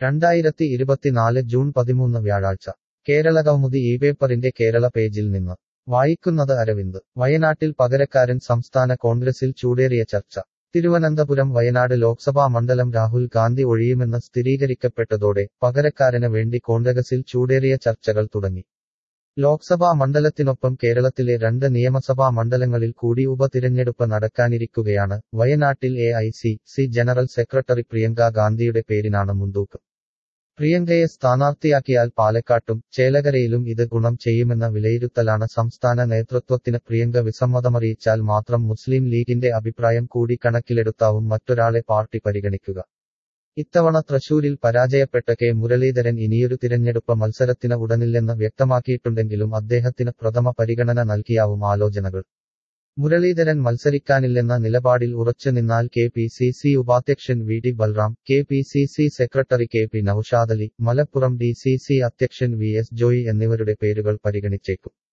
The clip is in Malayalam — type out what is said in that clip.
രണ്ടായിരത്തി ഇരുപത്തിനാല് ജൂൺ പതിമൂന്ന് വ്യാഴാഴ്ച കേരള കൗമുദി ഈ പേപ്പറിന്റെ കേരള പേജിൽ നിന്ന് വായിക്കുന്നത് അരവിന്ദ് വയനാട്ടിൽ പകരക്കാരൻ സംസ്ഥാന കോൺഗ്രസിൽ ചൂടേറിയ ചർച്ച തിരുവനന്തപുരം വയനാട് ലോക്സഭാ മണ്ഡലം രാഹുൽ ഗാന്ധി ഒഴിയുമെന്ന് സ്ഥിരീകരിക്കപ്പെട്ടതോടെ പകരക്കാരന് വേണ്ടി കോൺഗ്രസിൽ ചൂടേറിയ ചർച്ചകൾ തുടങ്ങി ലോക്സഭാ മണ്ഡലത്തിനൊപ്പം കേരളത്തിലെ രണ്ട് നിയമസഭാ മണ്ഡലങ്ങളിൽ കൂടി ഉപതിരഞ്ഞെടുപ്പ് നടക്കാനിരിക്കുകയാണ് വയനാട്ടിൽ A I C C general secretary Priyanka ഗാന്ധിയുടെ പേരിനാണ് മുൻതൂക്കം പ്രിയങ്കയെ സ്ഥാനാർത്ഥിയാക്കിയാൽ പാലക്കാട്ടും ചേലകരയിലും ഇത് ഗുണം ചെയ്യുമെന്ന വിലയിരുത്തലാണ് സംസ്ഥാന നേതൃത്വത്തിന് പ്രിയങ്ക വിസമ്മതമറിയിച്ചാൽ മാത്രം മുസ്ലിം ലീഗിന്റെ അഭിപ്രായം കൂടി കണക്കിലെടുത്താവും മറ്റൊരാളെ പാർട്ടി പരിഗണിക്കുക ഇത്തവണ തൃശൂരിൽ പരാജയപ്പെട്ട കെ മുരളീധരൻ ഇനിയൊരു തിരഞ്ഞെടുപ്പ് മത്സരത്തിന് ഉടനില്ലെന്ന് വ്യക്തമാക്കിയിട്ടുണ്ടെങ്കിലും അദ്ദേഹത്തിന് പ്രഥമ പരിഗണന നൽകിയാവും ആലോചനകൾ മുരളീധരൻ മത്സരിക്കാനില്ലെന്ന നിലപാടിൽ ഉറച്ചു നിന്നാൽ കെ പി സി സി ഉപാധ്യക്ഷൻ V D Balram K P C C secretary K P Noushadali Malappuram D C C അധ്യക്ഷൻ വി എസ് ജോയി എന്നിവരുടെ പേരുകൾ പരിഗണിച്ചേക്കും